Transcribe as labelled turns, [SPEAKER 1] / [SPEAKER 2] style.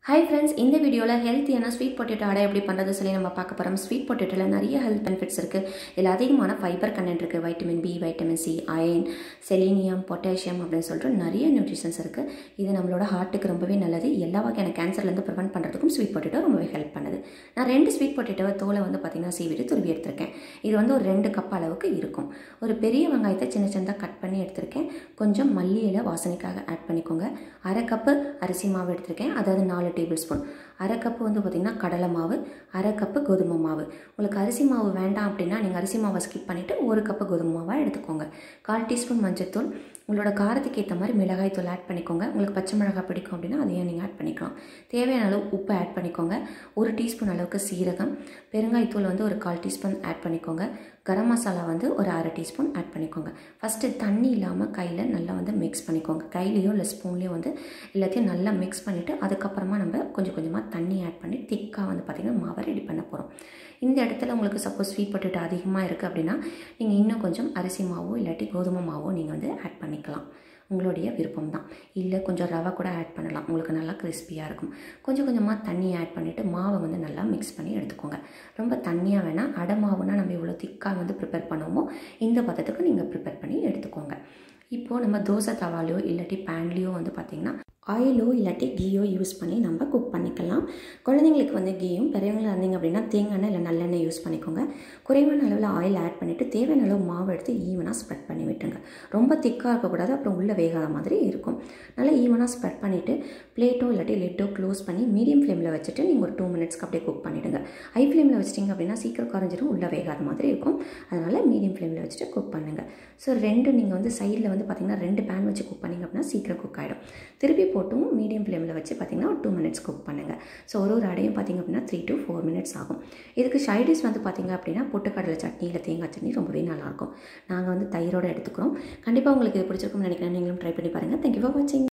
[SPEAKER 1] hi friends இந்த வீடியோவில் ஹெல்த்தியான ஸ்வீட் பொட்டேட்டோ அடை எப்படி பண்ணுறது சொல்லி நம்ம பார்க்க போகிறோம் ஸ்வீட் பொட்டேட்டோவில் நிறைய ஹெல்த் பெனிஃபிட்ஸ் இருக்குது இதில் அதிகமான ஃபைபர் கண்டென்ட் இருக்குது vitamin B vitamin C iron selenium potassium அப்படின்னு சொல்லிட்டு நிறைய நியூட்ரிஷன்ஸ் இருக்குது இது நம்மளோட ஹார்ட்டுக்கு ரொம்பவே நல்லது எல்லா வகையான கேன்சர்லேருந்து ப்ரிவென்ட் பண்ணுறதுக்கும் ஸ்வீட் பொட்டேட்டோ ரொம்பவே ஹெல்ப் பண்ணுது நான் ரெண்டு ஸ்வீட் பொட்டேட்டோவை தோலை வந்து பார்த்திங்கன்னா சீவிட்டு துருவி எடுத்திருக்கேன் இது வந்து ஒரு ரெண்டு கப் அளவுக்கு இருக்கும் ஒரு பெரிய வெங்காயத்தை சின்ன சின்னதாக கட் பண்ணி எடுத்திருக்கேன் கொஞ்சம் மல்லி இலை வாசனைக்காக ஆட் பண்ணிக்கோங்க அரை கப்பு அரிசி மாவு எடுத்திருக்கேன் அதாவது நாலு டேபிள் ஸ்பூன் அரை கப்பு வந்து பார்த்திங்கன்னா கடலை மாவு அரை கப்பு கோதுமை மாவு உங்களுக்கு அரிசி மாவு வேண்டாம் அப்படின்னா நீங்கள் அரிசி மாவை ஸ்கிப் பண்ணிவிட்டு ஒரு கப்பு கோதுமை மாவாக எடுத்துக்கோங்க கால் டீஸ்பூன் மஞ்சத்தூள் உங்களோட காரத்துக்கு ஏற்ற மாதிரி மிளகாய் தூள் ஆட் பண்ணிக்கோங்க உங்களுக்கு பச்சை மிளகாய் பிடிக்கும் அப்படின்னா அதையும் நீங்கள் ஆட் பண்ணிக்கலாம் தேவையான அளவு உப்பு ஆட் பண்ணிக்கோங்க ஒரு டீஸ்பூன் அளவுக்கு சீரகம் பெருங்காயத்தூள் வந்து ஒரு கால் டீஸ்பூன் ஆட் பண்ணிக்கோங்க கரம் மசாலா வந்து ஒரு அரை டீஸ்பூன் ஆட் பண்ணிக்கோங்க ஃபஸ்ட்டு தண்ணி இல்லாமல் கையில் நல்லா வந்து மிக்ஸ் பண்ணிக்கோங்க கையிலையோ இல்லை ஸ்பூன்லேயோ வந்து எல்லாத்தையும் நல்லா மிக்ஸ் பண்ணிவிட்டு அதுக்கப்புறமா நம்ம கொஞ்சம் கொஞ்சமாக தண்ணி ஆட் பண்ணி திக்காக வந்து பார்த்திங்கன்னா மாவை ரெடி பண்ண போகிறோம் இந்த இடத்துல உங்களுக்கு சப்போஸ் ஸ்வீட் பொட்டேட்டோ அதிகமாக இருக்குது அப்படின்னா நீங்கள் இன்னும் கொஞ்சம் அரிசி மாவோ இல்லாட்டி கோதுமை மாவோ நீங்கள் வந்து ஆட் பண்ணிக்கலாம் உங்களுடைய விருப்பம் தான் இல்லை கொஞ்சம் ரவை கூட ஆட் பண்ணலாம் உங்களுக்கு நல்லா கிறிஸ்பியாக இருக்கும் கொஞ்சம் கொஞ்சமாக தண்ணி ஆட் பண்ணிவிட்டு மாவை வந்து நல்லா மிக்ஸ் பண்ணி எடுத்துக்கோங்க ரொம்ப தண்ணியாக வேணால் அடை மாவுனா நம்ம இவ்வளோ திக்காக வந்து ப்ரிப்பேர் பண்ணுவோமோ இந்த பதத்துக்கு நீங்கள் ப்ரிப்பேர் பண்ணி எடுத்துக்கோங்க இப்போது நம்ம தோசை தவாலையோ இல்லாட்டி பேன்லேயோ வந்து பார்த்திங்கன்னா ஆயிலோ இல்லாட்டி கீயோ யூஸ் பண்ணி நம்ம குக் பண்ணிக்கலாம் குழந்தைங்களுக்கு வந்து கீயும் பெரியவங்களாக இருந்தீங்க அப்படின்னா தேங்காய் இல்லை நல்லெண்ணெய் யூஸ் பண்ணிக்கோங்க குறைவான அளவில் ஆயில் ஆட் பண்ணிவிட்டு தேவையான அளவு மாவு எடுத்து ஈவனாக ஸ்ப்ரெட் பண்ணி விட்டுங்க ரொம்ப திக்காக இருக்கக்கூடாது அப்புறம் உள்ளே வேகாத மாதிரி இருக்கும் நல்லா ஈவனாக ஸ்ப்ரெட் பண்ணிவிட்டு பிளேட்டோ இல்லாட்டி லெட்டோ க்ளோஸ் பண்ணி மீடியம் ஃப்ளேமில் வச்சுட்டு நீங்கள் ஒரு டூ மினிட்ஸ்க்கு அப்படியே குக் பண்ணிவிடுங்க ஹை ஃப்ளேமில் வச்சிட்டிங்க அப்படின்னா சீக்கிரம் குறைஞ்சிரும் உள்ளே வேகாத மாதிரி இருக்கும் அதனால் மீடியம் ஃப்ளேமில் வச்சுட்டு குக் பண்ணுங்கள் ஸோ ரெண்டு நீங்கள் வந்து சைடில் வந்து பார்த்திங்கன்னா ரெண்டு பேன் வச்சு குக் பண்ணிங்க அப்படின்னா சீக்கிரம் குக் ஆகிடும் திருப்பி போட்டும் மீடியம் ஃப்ளேமில் வச்சு பார்த்திங்கன்னா ஒரு டூ மினிட்ஸ் குக் பண்ணுங்கள் ஸோ ஒரு ஒரு அடையும் பார்த்திங்க அப்படின்னா த்ரீ டு ஃபோர் மினிட்ஸ் ஆகும் இதுக்கு சைடிஷ் வந்து பார்த்திங்க அப்படின்னா பொட்டுக்கடலை சட்னி இல்லை தேங்காய் சட்னி ரொம்பவே நல்லாயிருக்கும் நாங்கள் வந்து தயிரோடு எடுத்துக்கிறோம் கண்டிப்பாக உங்களுக்கு இது பிடிச்சிருக்கும்னு நினைக்கிறேன் நீங்களும் ட்ரை பண்ணி பாருங்கள் தேங்க்யூ ஃபார் வாட்சிங்